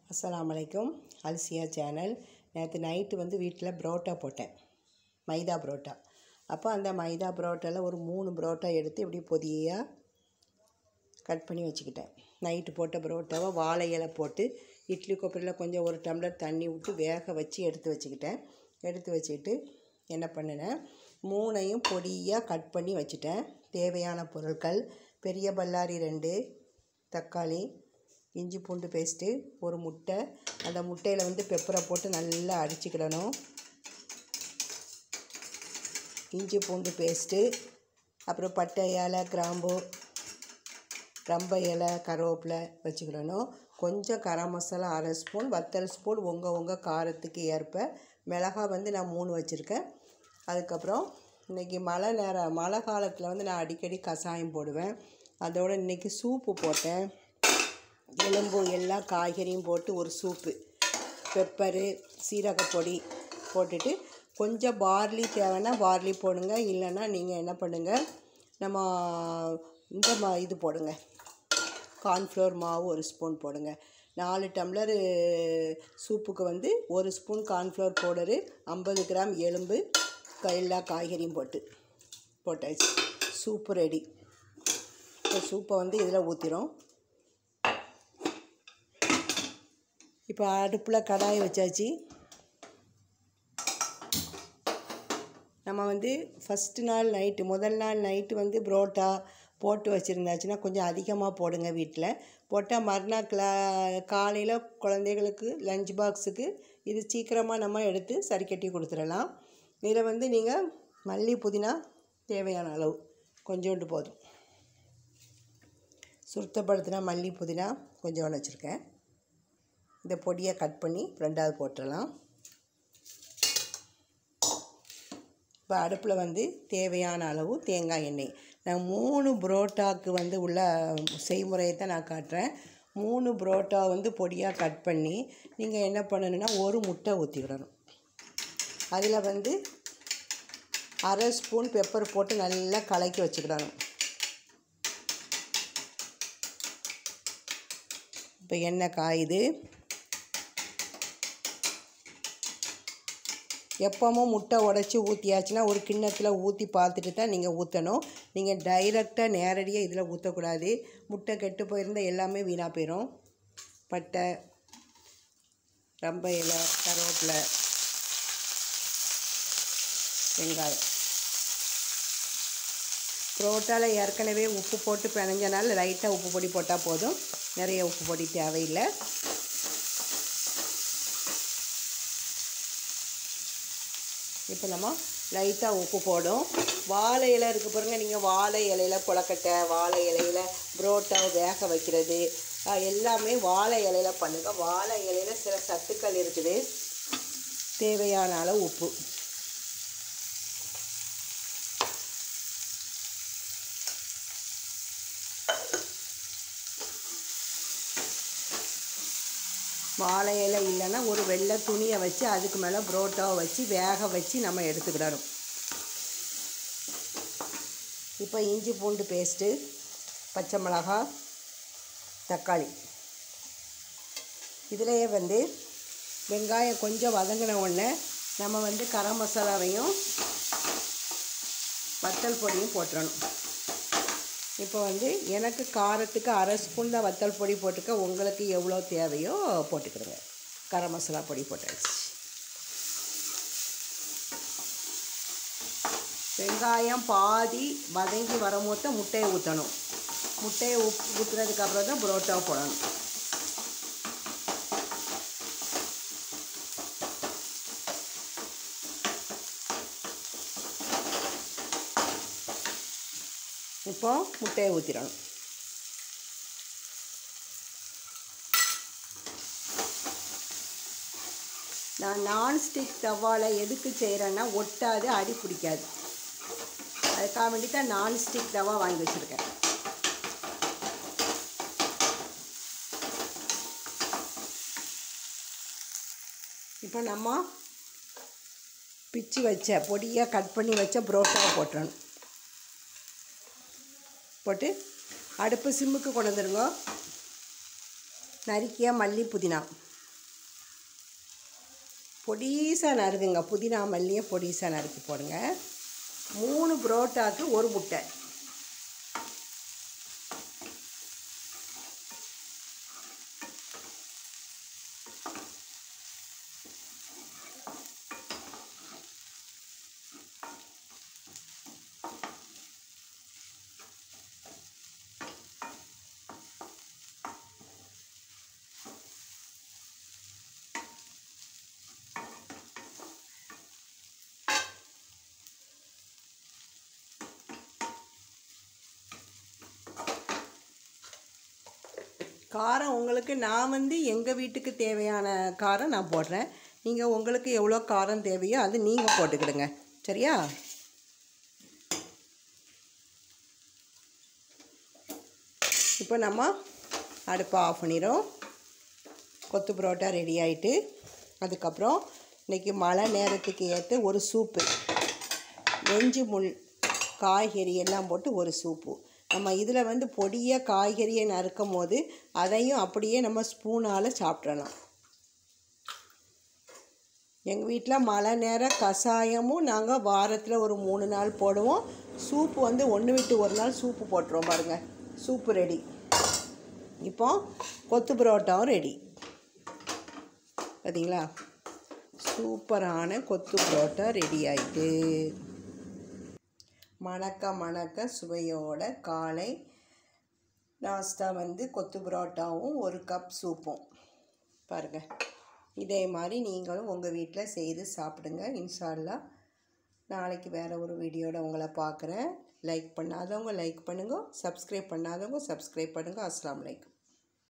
அஸ்ஸலாமு அலைக்கும் அல்சியா சேனல் நேற்று நைட்டு வந்து வீட்டில் புரோட்டா போட்டேன் மைதா புரோட்டா அப்போ அந்த மைதா புரோட்டாவில் ஒரு மூணு புரோட்டா எடுத்து இப்படி பொதியாக கட் பண்ணி வச்சுக்கிட்டேன் நைட்டு போட்ட புரோட்டாவை வாழை இலை போட்டு இட்லி கொப்பரையில் கொஞ்சம் ஒரு டம்ளர் தண்ணி விட்டு வேக வச்சு எடுத்து வச்சுக்கிட்டேன் எடுத்து வச்சுக்கிட்டு என்ன பண்ணினேன் மூணையும் பொடியாக கட் பண்ணி வச்சுட்டேன் தேவையான பொருட்கள் பெரிய பல்லாரி ரெண்டு தக்காளி இஞ்சி பூண்டு பேஸ்ட்டு ஒரு முட்டை அந்த முட்டையில் வந்து பெப்பரை போட்டு நல்லா அடிச்சுக்கிடணும் இஞ்சி பூண்டு பேஸ்ட்டு அப்புறம் பட்டை இலை கிராம்பு ரம்ப இலை கருவேப்பிலை வச்சுக்கிடணும் கொஞ்சம் கரம் மசாலா அரை ஸ்பூன் வத்தல் ஸ்பூன் உங்கள் உங்கள் காரத்துக்கு ஏற்ப மிளகாய் வந்து நான் மூணு வச்சுருக்கேன் அதுக்கப்புறம் இன்றைக்கி மழை நேரம் மழை காலத்தில் வந்து நான் அடிக்கடி கஷாயம் போடுவேன் அதோடு இன்றைக்கி சூப்பு போட்டேன் எலும்பு எல்லா காய்கறியும் போட்டு ஒரு சூப்பு பெப்பரு சீரகப்பொடி போட்டுட்டு கொஞ்சம் பார்லி தேவைன்னா பார்லி போடுங்க இல்லைன்னா நீங்கள் என்ன பண்ணுங்கள் நம்ம இந்த மா இது போடுங்க கார்ன்ஃப்ளவர் மாவு ஒரு ஸ்பூன் போடுங்க நாலு டம்ளர் சூப்புக்கு வந்து ஒரு ஸ்பூன் கார்ன்ஃப்ளவர் பவுடரு ஐம்பது கிராம் எலும்பு க- எல்லா காய்கறியும் போட்டு போட்டாச்சு சூப்பு ரெடி இப்போ சூப்பை வந்து இதில் ஊற்றிடும் இப்போ அடுப்பில் கடாய் வச்சாச்சு நம்ம வந்து ஃபஸ்ட்டு நாள் நைட்டு முதல் நாள் நைட்டு வந்து புரோட்டா போட்டு வச்சுருந்தாச்சுன்னா கொஞ்சம் அதிகமாக போடுங்க வீட்டில் போட்டால் மறுநாள் கிளா காலையில் குழந்தைகளுக்கு லஞ்ச் பாக்ஸுக்கு இது சீக்கிரமாக நம்ம எடுத்து சரி கட்டி கொடுத்துடலாம் இதில் வந்து நீங்கள் மல்லி புதினா தேவையான அளவு கொஞ்சோண்டு போதும் சுத்தப்படுத்தினா மல்லி புதினா கொஞ்சோண்டு வச்சுருக்கேன் இந்த பொடியை கட் பண்ணி ரெண்டாவது போட்டுடலாம் இப்போ அடுப்பில் வந்து தேவையான அளவு தேங்காய் எண்ணெய் நான் மூணு புரோட்டாக்கு வந்து உள்ள செய்முறையை தான் நான் காட்டுறேன் மூணு புரோட்டா வந்து பொடியாக கட் பண்ணி நீங்கள் என்ன பண்ணணுன்னா ஒரு முட்டை ஊற்றிக்கிடணும் அதில் வந்து அரை ஸ்பூன் பெப்பர் போட்டு நல்லா கலக்கி வச்சுக்கிடணும் இப்போ எண்ணெய் காயுது எப்பவும் முட்டை உடச்சி ஊற்றியாச்சுன்னா ஒரு கிண்ணத்தில் ஊற்றி பார்த்துட்டு தான் நீங்கள் ஊற்றணும் நீங்கள் டைரெக்டாக நேரடியாக இதில் ஊற்றக்கூடாது முட்டை கெட்டு போயிருந்தால் எல்லாமே வீணாக போயிடும் பட்டை ரம்ப இலை கருவேப்பிலை வெங்காயம் புரோட்டாவில் ஏற்கனவே உப்பு போட்டு பிணைஞ்சனால லைட்டாக உப்பு பொடி போட்டால் போதும் நிறைய உப்பு பொடி தேவையில்லை இப்போ நம்ம லைட்டாக உப்பு போடும் வாழை இலை இருக்குது பாருங்க நீங்கள் வாழை இலையில கொலக்கட்டை வாழை இலையில புரோட்டாவை வேக வைக்கிறது அஹ், எல்லாமே வாழை இலையில பண்ணுங்கள் வாழை இலையில சில சத்துக்கள் இருக்குது தேவையான அளவு உப்பு வாழை இலை இல்லைன்னா ஒரு வெள்ளை துணியை வச்சு அதுக்கு மேலே புரோட்டாவை வச்சு வேக வச்சு நம்ம எடுத்துக்கிடணும் இப்போ இஞ்சி பூண்டு பேஸ்ட்டு பச்சை மிளகாய் தக்காளி இதிலேயே வந்து வெங்காயம் கொஞ்சம் வதங்கின உடனே நம்ம வந்து கரம் மசாலாவையும் வத்தல் பொடியும் போட்டுறணும் இப்போ வந்து எனக்கு காரத்துக்கு அரை ஸ்பூன் தான் வத்தல் பொடி போட்டுக்க உங்களுக்கு எவ்வளோ தேவையோ போட்டுக்கிடுங்க கரம் மசாலா பொடி போட்டாச்சு வெங்காயம் பாதி வதங்கி வரும்போது முட்டையை ஊற்றணும் முட்டையை உப் ஊற்றுனதுக்கு அப்புறம் தான் புரோட்டா போடணும் இப்போ முட்டையை ஊற்றிடணும் நான் நான்ஸ்டிக் தவாவில் எதுக்கு செய்கிறேன்னா ஒட்டாது அடி பிடிக்காது அதுக்காக வேண்டி தான் நான்ஸ்டிக் தவா வாங்கி வச்சுருக்கேன் இப்போ நம்ம பிச்சு வச்ச பொடியாக கட் பண்ணி வச்ச புரோட்டாவை போட்டுறணும் போட்டு அடுப்பு சிம்முக்கு கொண்டு வந்துடுங்க நறுக்கிய மல்லி புதினா பொடிசாக நறுக்குங்க புதினா மல்லியை பொடிசாக நறுக்கி போடுங்க மூணு புரோட்டாக்கு ஒரு முட்டை காரம் உங்களுக்கு நான் வந்து எங்கள் வீட்டுக்கு தேவையான காரம் நான் போடுறேன் நீங்கள் உங்களுக்கு எவ்வளோ காரம் தேவையோ அது நீங்கள் போட்டுக்கிடுங்க சரியா இப்போ நம்ம அடுப்பை ஆஃப் பண்ணிடும் கொத்து புரோட்டா ரெடி ஆகிட்டு அதுக்கப்புறம் இன்றைக்கி மழை நேரத்துக்கு ஏற்ற ஒரு சூப்பு நெஞ்சு முள் காய்கறி எல்லாம் போட்டு ஒரு சூப்பு நம்ம இதில் வந்து பொடியாக காய்கறியை நறுக்கும் போது அதையும் அப்படியே நம்ம ஸ்பூனால் சாப்பிட்றலாம் எங்கள் வீட்டில் மழை நேரம் கஷாயமும் நாங்கள் வாரத்தில் ஒரு மூணு நாள் போடுவோம் சூப்பு வந்து ஒன்று விட்டு ஒரு நாள் சூப்பு போட்டுருவோம் பாருங்கள் சூப்பு ரெடி இப்போ கொத்து பரோட்டாவும் ரெடி பார்த்தீங்களா சூப்பரான கொத்து பரோட்டா ரெடி ஆயிட்டு மணக்க மணக்க சுவையோட காலை நாஸ்டா வந்து கொத்து பரோட்டாவும் ஒரு கப் சூப்பும் பாருங்கள் இதே மாதிரி நீங்களும் உங்கள் வீட்டில் செய்து சாப்பிடுங்க இன்ஷால்லா நாளைக்கு வேறு ஒரு வீடியோட உங்களை பார்க்குறேன் லைக் பண்ணாதவங்க லைக் பண்ணுங்க சப்ஸ்கிரைப் பண்ணாதவங்க சப்ஸ்கிரைப் பண்ணுங்கள் அஸ்ஸலாமு அலைக்கும்